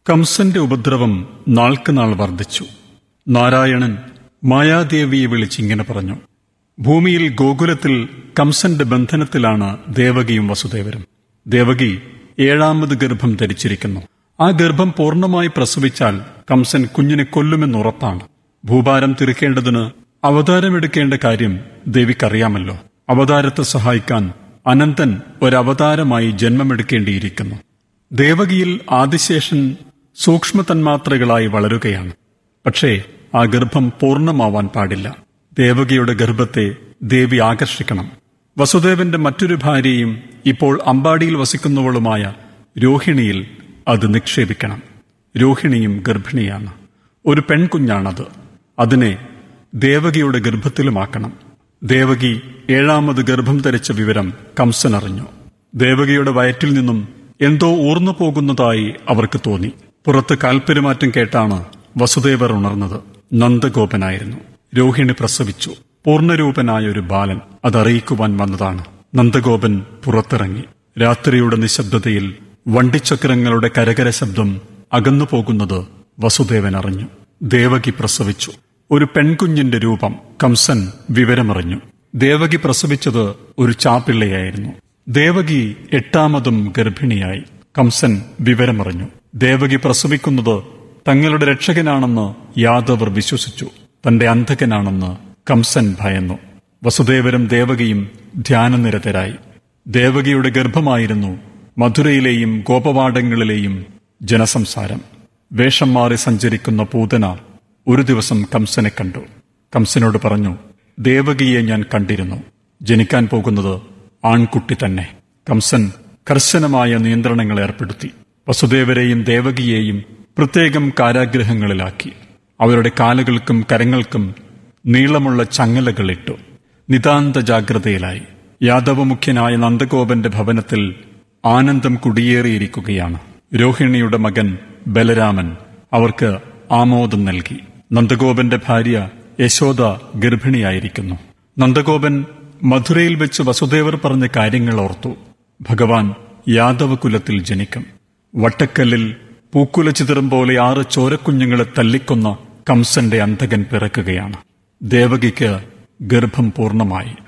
കംസന്റെ ഉപദ്രവം നാൾക്കുനാൾ വർദ്ധിച്ചു നാരായണൻ മായാദേവിയെ വിളിച്ചിങ്ങനെ പറഞ്ഞു ഭൂമിയിൽ ഗോകുലത്തിൽ കംസന്റെ ബന്ധനത്തിലാണ് ദേവകിയും വസുദേവരും ദേവകി ഏഴാമത് ഗർഭം ധരിച്ചിരിക്കുന്നു ആ ഗർഭം പൂർണ്ണമായി പ്രസവിച്ചാൽ കംസൻ കുഞ്ഞിനെ കൊല്ലുമെന്നുറപ്പാണ് ഭൂഭാരം തിരുക്കേണ്ടതിന് അവതാരമെടുക്കേണ്ട കാര്യം ദേവിക്കറിയാമല്ലോ അവതാരത്തെ സഹായിക്കാൻ അനന്തൻ ഒരവതാരമായി ജന്മമെടുക്കേണ്ടിയിരിക്കുന്നു ദേവകിയിൽ ആദിശേഷൻ സൂക്ഷ്മ തന്മാത്രകളായി വളരുകയാണ് പക്ഷേ ആ ഗർഭം പൂർണ്ണമാവാൻ പാടില്ല ദേവകിയുടെ ഗർഭത്തെ ദേവി ആകർഷിക്കണം വസുദേവന്റെ മറ്റൊരു ഭാര്യയും ഇപ്പോൾ അമ്പാടിയിൽ വസിക്കുന്നവളുമായ രോഹിണിയിൽ അത് നിക്ഷേപിക്കണം രോഹിണിയും ഗർഭിണിയാണ് ഒരു പെൺകുഞ്ഞാണത് അതിനെ ദേവകിയുടെ ഗർഭത്തിലുമാക്കണം ദേവകി ഏഴാമത് ഗർഭം ധരിച്ച വിവരം കംസൻ അറിഞ്ഞു ദേവകിയുടെ വയറ്റിൽ നിന്നും എന്തോ ഊർന്നു പോകുന്നതായി അവർക്ക് തോന്നി പുറത്ത് കാൽപ്പെരുമാറ്റം കേട്ടാണ് വസുദേവർ ഉണർന്നത് നന്ദഗോപനായിരുന്നു രോഹിണി പ്രസവിച്ചു പൂർണ്ണരൂപനായ ഒരു ബാലൻ അതറിയിക്കുവാൻ വന്നതാണ് നന്ദഗോപൻ പുറത്തിറങ്ങി രാത്രിയുടെ നിശബ്ദതയിൽ വണ്ടിച്ചക്രങ്ങളുടെ കരകര ശബ്ദം അകന്നു പോകുന്നത് വസുദേവൻ അറിഞ്ഞു ദേവകി പ്രസവിച്ചു ഒരു പെൺകുഞ്ഞിന്റെ രൂപം കംസൻ വിവരമറിഞ്ഞു ദേവകി പ്രസവിച്ചത് ഒരു ചാപ്പിള്ളയായിരുന്നു ദേവകി എട്ടാമതും ഗർഭിണിയായി കംസൻ വിവരമറിഞ്ഞു ദേവകി പ്രസവിക്കുന്നത് തങ്ങളുടെ രക്ഷകനാണെന്ന് യാദവർ വിശ്വസിച്ചു തന്റെ അന്ധകനാണെന്ന് കംസൻ ഭയന്നു വസുദേവരും ദേവകിയും ധ്യാനനിരതരായി ദേവകിയുടെ ഗർഭമായിരുന്നു മധുരയിലെയും ഗോപവാടങ്ങളിലെയും ജനസംസാരം വേഷം മാറി സഞ്ചരിക്കുന്ന പൂതന ഒരു ദിവസം കംസനെ കണ്ടു കംസനോട് പറഞ്ഞു ദേവകിയെ ഞാൻ കണ്ടിരുന്നു ജനിക്കാൻ പോകുന്നത് ആൺകുട്ടി തന്നെ കംസൻ കർശനമായ നിയന്ത്രണങ്ങൾ ഏർപ്പെടുത്തി വസുദേവരെയും ദേവകിയെയും പ്രത്യേകം കാരാഗ്രഹങ്ങളിലാക്കി അവരുടെ കാലുകൾക്കും കരങ്ങൾക്കും നീളമുള്ള ചങ്ങലകളിട്ടു നിതാന്ത ജാഗ്രതയിലായി യാദവമുഖ്യനായ നന്ദഗോപന്റെ ഭവനത്തിൽ ആനന്ദം കുടിയേറിയിരിക്കുകയാണ് രോഹിണിയുടെ മകൻ ബലരാമൻ അവർക്ക് ആമോദം നൽകി നന്ദഗോപന്റെ ഭാര്യ യശോദ ഗർഭിണിയായിരിക്കുന്നു നന്ദഗോപൻ മധുരയിൽ വെച്ച് വസുദേവർ പറഞ്ഞ കാര്യങ്ങൾ ഓർത്തു ഭഗവാൻ യാദവകുലത്തിൽ ജനിക്കും വട്ടക്കല്ലിൽ പൂക്കുല ചിതറും പോലെ ആറ് ചോരക്കുഞ്ഞുങ്ങളെ തല്ലിക്കൊന്ന കംസന്റെ അന്തകൻ പിറക്കുകയാണ് ദേവകിക്ക് ഗർഭം പൂർണ്ണമായി